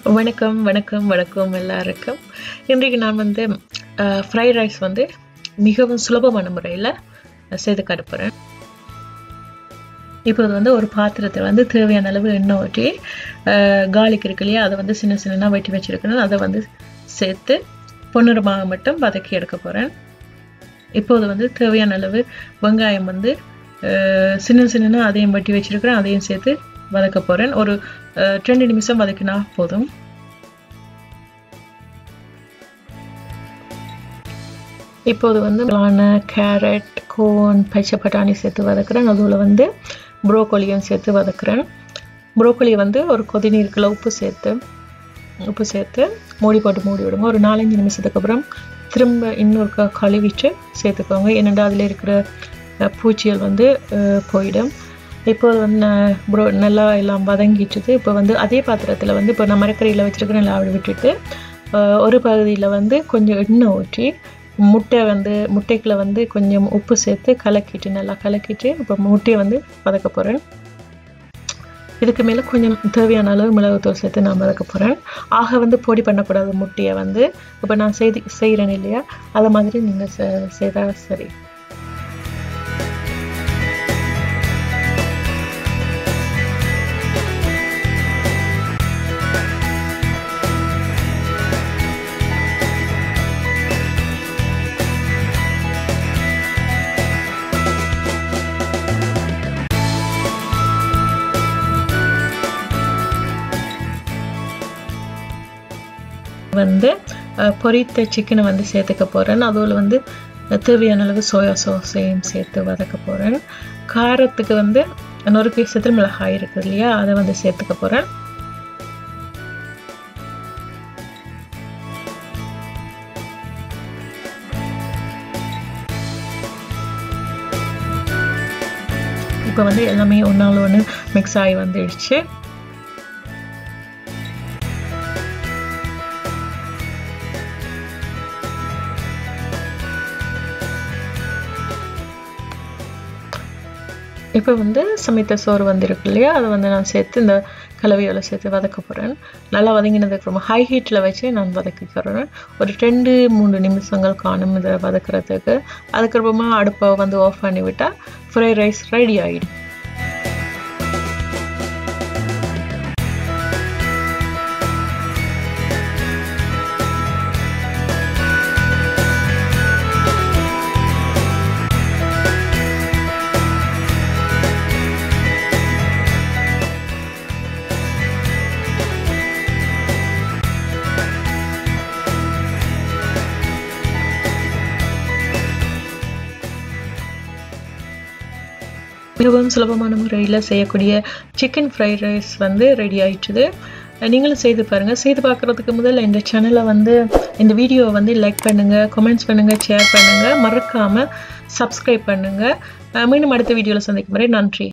வணக்கம் வணக்கம் வணக்கம் எல்லாருக்கும் இன்றைக்கு நான் வந்து ஃப்ரைட் ரைஸ் வந்து மிகவும் சுலபமான முறையில் செய்து கடுப்புறேன் இப்போது வந்து ஒரு பாத்திரத்தில் வந்து தேவையான அளவு எண்ணெய் ஊற்றி காலிக்கு இருக்கு இல்லையா அதை வந்து சின்ன சின்னதாக வெட்டி வச்சுருக்கணும் அதை வந்து சேர்த்து பொன்னிறமாக மட்டும் வதக்கி எடுக்க போகிறேன் இப்போது வந்து தேவையான அளவு வெங்காயம் வந்து சின்ன சின்ன அதையும் வெட்டி வச்சுருக்கிறேன் அதையும் சேர்த்து வதக்க போகிறேன் ஒரு ரெண்டு நிமிஷம் வதக்கினா போதும் இப்போது வந்து கேரட் கோன் பச்சை பட்டாணி சேர்த்து வதக்குறேன் அதுவில் வந்து ப்ரோக்கோலியும் சேர்த்து வதக்குறேன் ப்ரோக்கோலி வந்து ஒரு கொதி நீருக்குள்ள உப்பு சேர்த்து உப்பு சேர்த்து மூடி போட்டு மூடி விடுங்க ஒரு நாலஞ்சு நிமிஷத்துக்கு அப்புறம் திரும்ப இன்னொரு கழுவிட்டு சேர்த்துக்கோங்க ஏனெண்டா அதில் இருக்கிற பூச்சிகள் வந்து போயிடும் இப்போ வந்து ப்ரோ நல்லா எல்லாம் வதங்கிட்டுது இப்போ வந்து அதே பாத்திரத்தில் வந்து இப்போ நான் மரக்கறியில் வச்சுருக்கிறேன் நல்லா அப்படி விட்டுட்டு ஒரு பகுதியில் வந்து கொஞ்சம் எண்ணெய் ஊற்றி முட்டை வந்து முட்டைக்குள்ள வந்து கொஞ்சம் உப்பு சேர்த்து கலக்கிட்டு நல்லா கலக்கிட்டு இப்போ முட்டையை வந்து வதக்க போகிறேன் இதுக்கு மேலே கொஞ்சம் தேவையான அளவு மிளகுத்தூள் சேர்த்து நான் வதக்க போகிறேன் ஆக வந்து பொடி பண்ணக்கூடாது முட்டையை வந்து இப்போ நான் செய்து செய்கிறேன் இல்லையா அதை மாதிரி நீங்கள் செய்தால் சரி வந்து பொரித்த சிக்கனை வந்து சேர்த்துக்க போகிறேன் அதில் வந்து தேவையான அளவு சோயா சாஸையும் சேர்த்து வதக்க போகிறேன் காரத்துக்கு வந்து நொறுக்கு சித்திர மிளகாய் இருக்குது இல்லையா அதை வந்து சேர்த்துக்க போகிறேன் இப்போ வந்து எல்லாமே ஒன்றால் ஒன்று மிக்ஸ் ஆகி வந்துடுச்சு இப்போ வந்து சமைத்த சோறு வந்துருக்கு இல்லையா அதை வந்து நான் சேர்த்து இந்த கலவையோட சேர்த்து வதக்க போகிறேன் நல்லா வதங்கினதுக்கு அப்புறமா ஹை ஹீட்டில் வச்சு நான் வதக்கிக்கிறேன் ஒரு ரெண்டு மூணு நிமிஷங்கள் காணும் இதை வதக்கிறதுக்கு அதுக்கப்புறமா அடுப்பை வந்து ஆஃப் பண்ணி விட்டால் ஃப்ரைட் ரைஸ் ரெடி ஆகிடும் மிகவும் சுலபமான முறையில் செய்யக்கூடிய சிக்கன் ஃப்ரைட் ரைஸ் வந்து ரெடி ஆயிடுச்சுது நீங்களும் செய்து பாருங்கள் செய்து பார்க்குறதுக்கு முதல்ல இந்த சேனலை வந்து இந்த வீடியோவை வந்து லைக் பண்ணுங்கள் கமெண்ட்ஸ் பண்ணுங்கள் ஷேர் பண்ணுங்கள் மறக்காமல் சப்ஸ்கிரைப் பண்ணுங்கள் மீண்டும் அடுத்த வீடியோவில் சந்திக்கும் வரை நன்றி